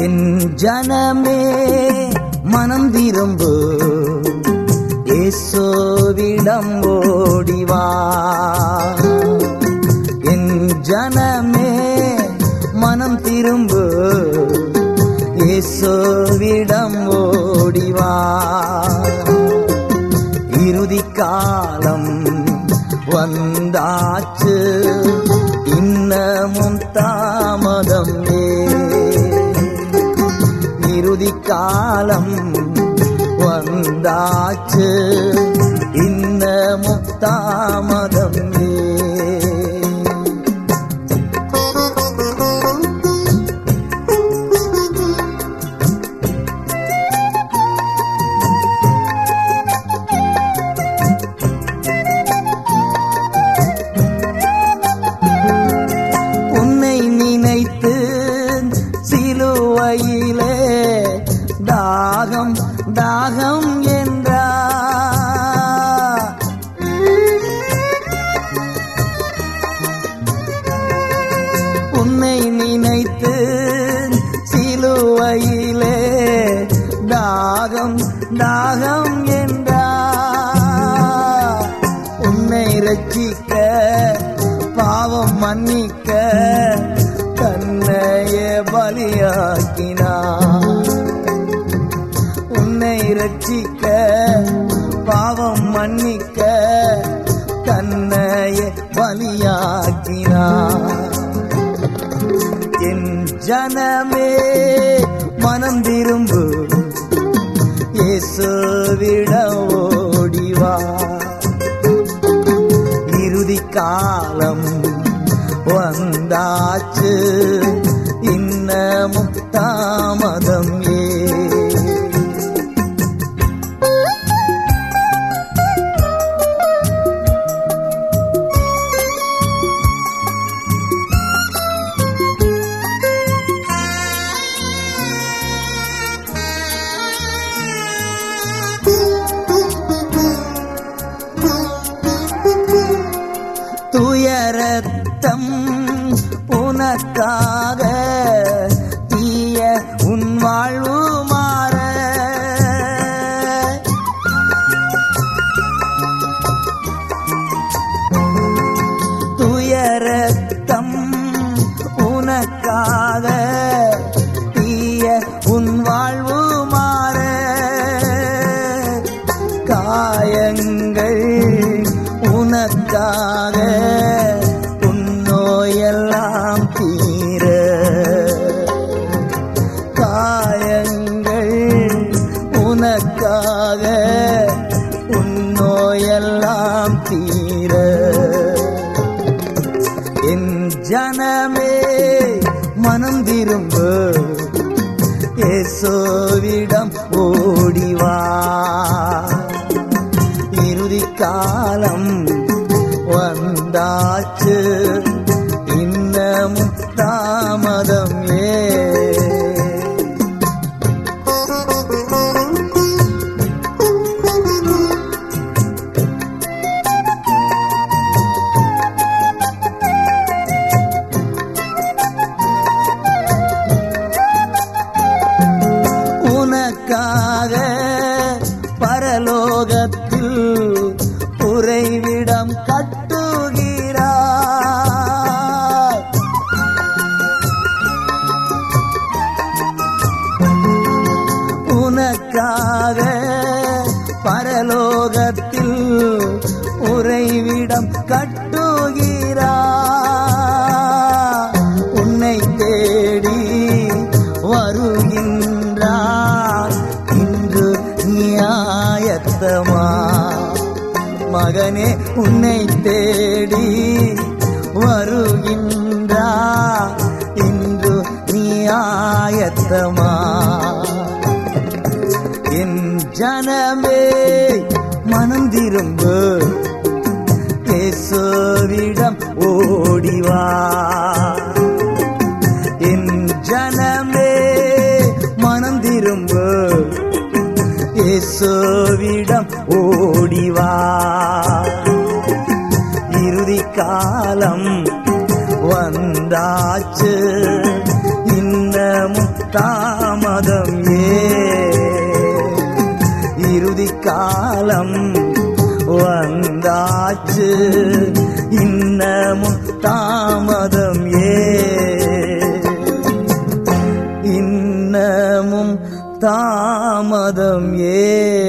என் ஜனமே மனம் திரும்பு இயேசுவிடம் ஓடிவா என் ஜனமே மனம் திரும்பு இயேசுவிடம் ஓடிவா இறுதி காலம் வந்தாச்சு இன்னமும் தாமதம் இறுதி காலம் வந்தாச்சு இன்னமும் தாமதம் உன்னை நினைத்து சிலுவையிலே தாகம் தாகம் என்றா உன்னை நினைத்து சிலுவையிலே தாகம் தாகம் என்றா உன்னை ரட்சிக்க பாவம் மன்னிக்க தன்னையே பலியாக்கினார் உன்னை ரட்சிக்க பாவம் மன்னிக்க தன்னையே பலியாக்கினார் என் ஜனமே மனம் திரும்பு இயேசுவிட ஓடிவா இறுதி காலம் வந்தாச்சு இன்னமும் தாமதம் ஏ துயரத்தம் உனக்காக தீய உன் வாழ்வு மாற துயரத்தம் உனக்காக தீய உன் வாழ்வு மாற காயங்கள் உனக்காக உன்னோயெல்லாம் தீர காயங்கள் உனக்காக உன்னோயெல்லாம் தீர என் ஜனமே மனம் திரும்பு இயேசுவிடம் ஓடிவா இறுதி காலம் வந்தாச்சு இன்னமும் தாமதம் ஏ உனக்காக பரலோகத்தில் உறைவிடம் கட்டுகிறார் உனக்காக பரலோகத்தில் உறைவிடம் கட்டுகிறார் உன்னை தேடி வருகின்றார் இன்று நியாயத்தமா மகனே உன்னை தேடி வருகின்றார் இன்று நியாயத்தமா என் ஜனமே மனம் திரும்பு இயேசுவிடம் ஓடிவா என் ஜனமே மனம் திரும்பு இயேசுவிடம் ஓடிவா இறுதி காலம் வந்தாச்சு இன்னமும் தான் தாமதம் ஏ இறுதி காலம் வந்தாச்சு இன்னமும் தாமதம் ஏ இன்னமும் தாமதம் ஏ